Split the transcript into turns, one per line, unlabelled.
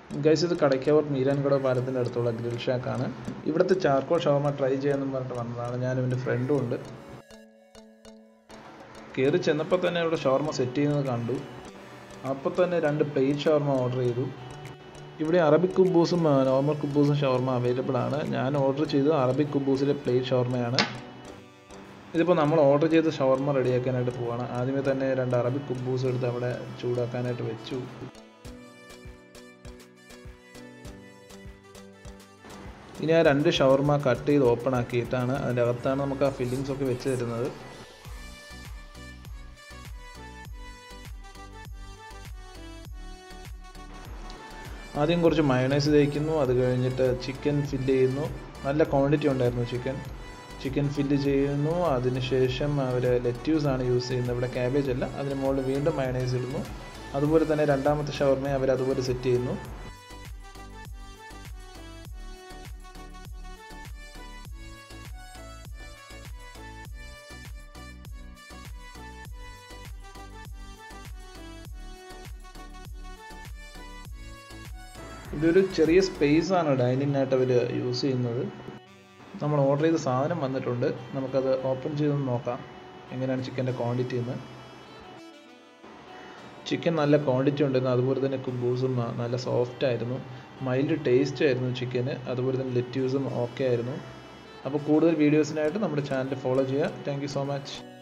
guys ഇത് കടയ്ക്കാവൂർ മീരാൻകട പാലത്തിൻ്റെ അടുത്തുള്ള ഗ്രിൽ ഷാക്കാണ് ഇവിടുത്തെ ചാർക്കോൾ ഷവർമ ട്രൈ ചെയ്യാമെന്ന് പറഞ്ഞിട്ട് വന്നതാണ് ഞാനും എൻ്റെ ഫ്രണ്ടും ഉണ്ട് കയറി ചെന്നപ്പോൾ തന്നെ ഇവിടെ ഷവർമ സെറ്റ് ചെയ്യുന്നത് കണ്ടു അപ്പോൾ തന്നെ രണ്ട് പ്ലേറ്റ് ഷവർമ ഓർഡർ ചെയ്തു ഇവിടെ അറബിക് കുബൂസും ആ, നോർമൽ കുബൂസും ഷവർമ അവൈലബിൾ ആണ് ഞാൻ ഓർഡർ ചെയ്തത് അറബിക് കുബൂസിലെ പ്ലേറ്റ് ഷവർമയാണ് ഇതിപ്പോൾ നമ്മൾ ഓർഡർ ചെയ്ത ഷവർമ റെഡിയാക്കാനായിട്ട് പോവാണ് ആദ്യമേ തന്നെ രണ്ട് അറബിക് കുബൂസ് എടുത്ത് അവിടെ ചൂടാക്കാനായിട്ട് വെച്ചു ഇനി ആ രണ്ട് ഷവർമ കട്ട് ചെയ്ത് ഓപ്പൺ ആക്കിയിട്ടാണ് അതിൻ്റെ അകത്താണ് നമുക്ക് ആ ഫില്ലിങ്സ് ഒക്കെ വെച്ച് തരുന്നത് ആദ്യം കുറച്ച് മയണൈസ് തേക്കുന്നു അത് കഴിഞ്ഞിട്ട് ചിക്കൻ ഫില്ല് ചെയ്യുന്നു നല്ല ക്വാണ്ടിറ്റി ഉണ്ടായിരുന്നു ചിക്കൻ ചിക്കൻ ഫില്ല് ചെയ്യുന്നു അതിനുശേഷം അവർ ലെറ്റ്യൂസ് ആണ് യൂസ് ചെയ്യുന്നത് ഇവിടെ ക്യാബേജ് അല്ല അതിന് മുകളിൽ വീണ്ടും മയണൈസ് ഇടുന്നു അതുപോലെ തന്നെ രണ്ടാമത്തെ ഷവർമയെ അവർ അതുപോലെ സെറ്റ് ചെയ്യുന്നു ഇതൊരു ചെറിയ സ്പേസ് ആണ് ഡൈനിങ് ആയിട്ട് അവർ യൂസ് ചെയ്യുന്നത് നമ്മൾ ഓർഡർ ചെയ്ത സാധനം വന്നിട്ടുണ്ട് നമുക്കത് ഓപ്പൺ ചെയ്തൊന്ന് നോക്കാം എങ്ങനെയാണ് ചിക്കൻ്റെ ക്വാണ്ടിറ്റി എന്ന് ചിക്കൻ നല്ല ക്വാണ്ടിറ്റി ഉണ്ടായിരുന്നു അതുപോലെ തന്നെ കുബൂസും ന- നല്ല സോഫ്റ്റ് ആയിരുന്നു മൈൽഡ് ടേസ്റ്റ് ആയിരുന്നു ചിക്കന് അതുപോലെ തന്നെ ലെറ്റ്യൂസും ഓക്കെ ആയിരുന്നു അപ്പോൾ കൂടുതൽ വീഡിയോസിനായിട്ട് നമ്മുടെ ചാനൽ ഫോളോ ചെയ്യുക താങ്ക് യു സോ മച്ച്